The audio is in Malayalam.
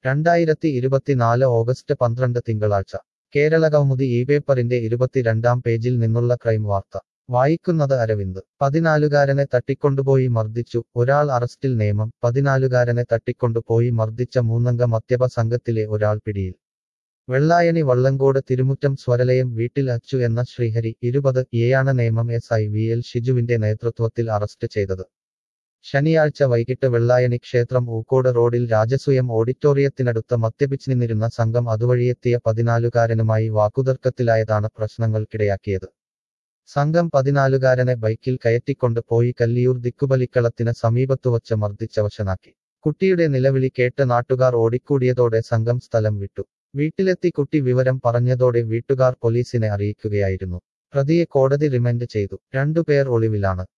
രണ്ടായിരത്തി ഇരുപത്തിനാല് ഓഗസ്റ്റ് പന്ത്രണ്ട് തിങ്കളാഴ്ച കേരള കൗമുദി ഈ പേപ്പറിന്റെ ഇരുപത്തിരണ്ടാം പേജിൽ നിന്നുള്ള ക്രൈം വാർത്ത വായിക്കുന്നത് അരവിന്ദ് പതിനാലുകാരനെ തട്ടിക്കൊണ്ടുപോയി മർദ്ദിച്ചു ഒരാൾ അറസ്റ്റിൽ നിയമം പതിനാലുകാരനെ തട്ടിക്കൊണ്ടുപോയി മർദ്ദിച്ച മൂന്നംഗ മദ്യപ സംഘത്തിലെ ഒരാൾ പിടിയിൽ വെള്ളായണി വള്ളങ്കോട് തിരുമുറ്റം സ്വരലയം വീട്ടിൽ അച്ചു എന്ന ശ്രീഹരി ഇരുപത് എയാണ് നിയമം എസ് ഐ വി എൽ ഷിജുവിന്റെ നേതൃത്വത്തിൽ അറസ്റ്റ് ചെയ്തത് ശനിയാഴ്ച വൈകിട്ട് വെള്ളായണി ക്ഷേത്രം ഊക്കോട് റോഡിൽ രാജസൂയം ഓഡിറ്റോറിയത്തിനടുത്ത് മദ്യപിച്ച് നിന്നിരുന്ന സംഘം അതുവഴിയെത്തിയ പതിനാലുകാരനുമായി വാക്കുതർക്കത്തിലായതാണ് പ്രശ്നങ്ങൾക്കിടയാക്കിയത് സംഘം പതിനാലുകാരനെ ബൈക്കിൽ കയറ്റിക്കൊണ്ട് പോയി കല്ലിയൂർ ദിക്കുബലിക്കളത്തിന് സമീപത്തുവച്ച് മർദ്ദിച്ചവശനാക്കി കുട്ടിയുടെ നിലവിളി കേട്ട് നാട്ടുകാർ ഓടിക്കൂടിയതോടെ സംഘം സ്ഥലം വിട്ടു വീട്ടിലെത്തി കുട്ടി വിവരം പറഞ്ഞതോടെ വീട്ടുകാർ പോലീസിനെ അറിയിക്കുകയായിരുന്നു പ്രതിയെ കോടതി റിമാൻഡ് ചെയ്തു രണ്ടുപേർ ഒളിവിലാണ്